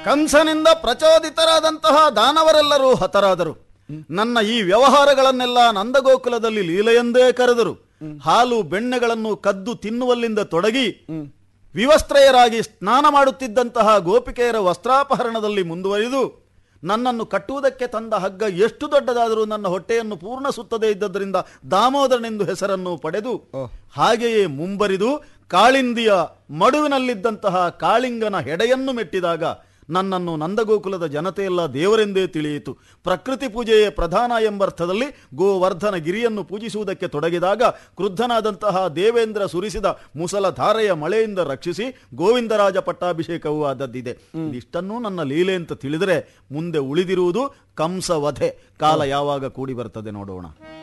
ಕಂಸನಿಂದ ಪ್ರಚೋದಿತರಾದಂತಹ ದಾನವರೆಲ್ಲರೂ ಹತರಾದರು ನನ್ನ ಈ ವ್ಯವಹಾರಗಳನ್ನೆಲ್ಲ ನಂದಗೋಕುಲದಲ್ಲಿ ಲೀಲೆಯೆಂದೇ ಕರೆದರು ಹಾಲು ಬೆಣ್ಣೆಗಳನ್ನು ಕದ್ದು ತಿನ್ನುವಲ್ಲಿಂದ ತೊಡಗಿ ವಿವಸ್ತ್ರಯರಾಗಿ ಸ್ನಾನ ಮಾಡುತ್ತಿದ್ದಂತಹ ಗೋಪಿಕೆಯರ ವಸ್ತ್ರಾಪಹರಣದಲ್ಲಿ ಮುಂದುವರಿದು ನನ್ನನ್ನು ಕಟ್ಟುವುದಕ್ಕೆ ತಂದ ಹಗ್ಗ ಎಷ್ಟು ದೊಡ್ಡದಾದರೂ ನನ್ನ ಹೊಟ್ಟೆಯನ್ನು ಪೂರ್ಣ ಸುತ್ತದೇ ಇದ್ದದರಿಂದ ದಾಮೋದರನೆಂದು ಹೆಸರನ್ನು ಪಡೆದು ಹಾಗೆಯೇ ಮುಂಬರಿದು ಕಾಳಿಂದಿಯ ಮಡುವಿನಲ್ಲಿದ್ದಂತಹ ಕಾಳಿಂಗನ ಹೆಡೆಯನ್ನು ಮೆಟ್ಟಿದಾಗ ನನ್ನನ್ನು ನಂದಗೋಕುಲದ ಜನತೆಯೆಲ್ಲ ದೇವರೆಂದೇ ತಿಳಿಯಿತು ಪ್ರಕೃತಿ ಪೂಜೆಯೇ ಪ್ರಧಾನ ಎಂಬರ್ಥದಲ್ಲಿ ಗೋವರ್ಧನ ಗಿರಿಯನ್ನು ಪೂಜಿಸುವುದಕ್ಕೆ ತೊಡಗಿದಾಗ ಕ್ರುದ್ಧನಾದಂತಹ ದೇವೇಂದ್ರ ಸುರಿಸಿದ ಮುಸಲ ಧಾರೆಯ ಮಳೆಯಿಂದ ರಕ್ಷಿಸಿ ಗೋವಿಂದರಾಜ ಪಟ್ಟಾಭಿಷೇಕವೂ ಆದದ್ದಿದೆ ಇಷ್ಟನ್ನೂ ನನ್ನ ಲೀಲೆ ಅಂತ ತಿಳಿದರೆ ಮುಂದೆ ಉಳಿದಿರುವುದು ಕಂಸ ವಧೆ ಕಾಲ ಯಾವಾಗ ಕೂಡಿ ಬರ್ತದೆ ನೋಡೋಣ